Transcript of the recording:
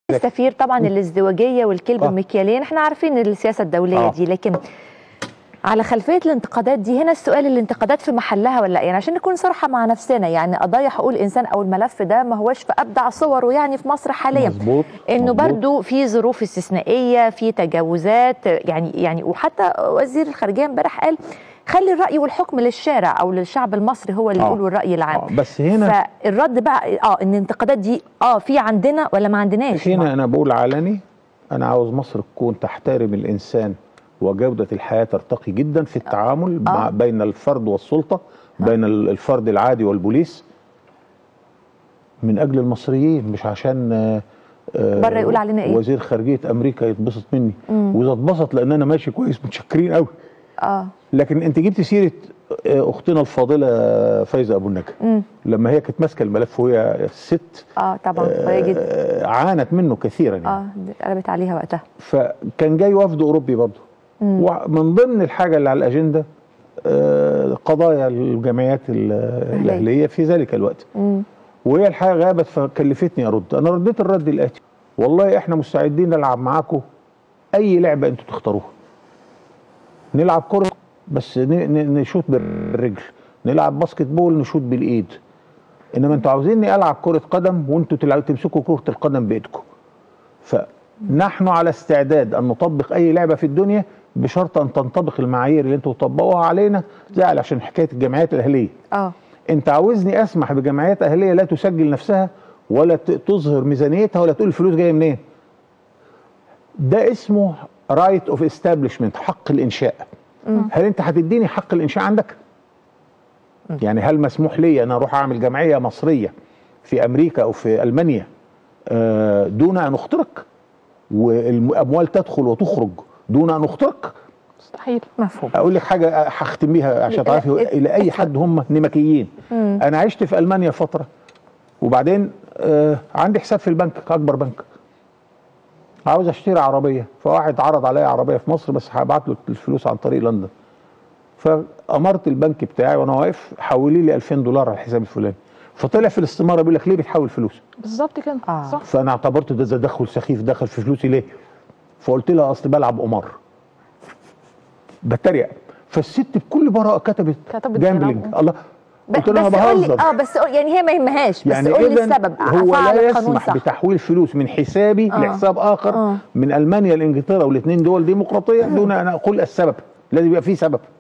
السفير طبعا الازدواجيه والكلب آه. المكيالين احنا عارفين السياسه الدوليه آه. دي لكن على خلفيه الانتقادات دي هنا السؤال الانتقادات في محلها ولا يعني عشان نكون صراحه مع نفسنا يعني قضايا حقوق الانسان او الملف ده ما هوش في ابدع صوره يعني في مصر حاليا مظبوط انه مظبوط. برضو في ظروف استثنائيه في تجاوزات يعني يعني وحتى وزير الخارجيه امبارح قال خلي الراي والحكم للشارع او للشعب المصري هو اللي آه. يقول الراي العام آه، بس هنا فالرد بقى اه ان الانتقادات دي اه في عندنا ولا ما عندناش هنا انا بقول علني انا عاوز مصر تكون تحترم الانسان وجوده الحياه ترتقي جدا في التعامل مع آه. بين الفرد والسلطه بين ال- الفرد العادي والبوليس من اجل المصريين مش عشان آه، آه، بره يقول علينا إيه؟ وزير خارجيه امريكا يتبسط مني مم. واذا اتبسط لان انا ماشي كويس متشكرين قوي اه لكن انت جبت سيره آه، اختنا الفاضله فايزه ابو النجا امم لما هي كانت ماسكه الملف وهي الست اه طبعا قويه جدا آه، عانت منه كثيرا يعني اه قلبت عليها وقتها فكان جاي وفد اوروبي برضه مم. ومن ضمن الحاجه اللي على الاجنده آه، قضايا الجمعيات ال- الاهليه في ذلك الوقت مم. وهي الحاجه غابت فكلفتني ارد انا رديت الرد الاتي والله احنا مستعدين نلعب معاكم اي لعبه انتوا تختاروها نلعب كره بس ن- ن- نشوط بالرجل نلعب باسكت بول نشوط بالايد انما انتوا عاوزيني العب كره قدم وانتوا تلعبوا تمسكوا كره القدم بايدكم فنحن على استعداد ان نطبق اي لعبه في الدنيا بشرط ان تنطبق المعايير اللي انتوا تطبقوها علينا زي عشان حكايه الجمعيات الاهليه اه انت عاوزني اسمح بجمعيات اهليه لا تسجل نفسها ولا ت- تظهر ميزانيتها ولا تقول الفلوس جايه منين ده اسمه رايت اوف استابليشمنت حق الانشاء مم. هل انت هتديني حق الانشاء عندك يعني هل مسموح لي انا اروح اعمل جمعيه مصريه في امريكا او في المانيا آه، دون ان اخترق والاموال تدخل وتخرج دون ان اخترق مستحيل مفهوم اقول لك حاجه هختم بيها عشان لا، تعرفي لا، الى اي حد هم نمكيين مم. انا عشت في المانيا فتره وبعدين آه عندي حساب في البنك اكبر بنك عاوز اشتري عربيه فواحد عرض عليا عربيه في مصر بس هبعت له الفلوس عن طريق لندن فامرت البنك بتاعي وانا واقف حولي لي 2000 دولار على الحساب الفلاني فطلع في الاستماره بيقول لك ليه بتحول فلوس بالظبط كده آه. صح فانا اعتبرت ده تدخل سخيف دخل في فلوسي ليه فقلت لها اصل بلعب قمار بتريق فالست بكل براءه كتبت كتبت جامبلينج كلام. الله ب- قلت لها بس قول لي بهزر اه بس قول- يعني هي ما يهمهاش بس يعني قول لي إذن السبب هو فعل لا القانون يسمح صح بتحويل فلوس من حسابي آه. لحساب اخر آه. من المانيا لانجلترا والاثنين دول ديمقراطيه دون ان اقول السبب لازم يبقى في سبب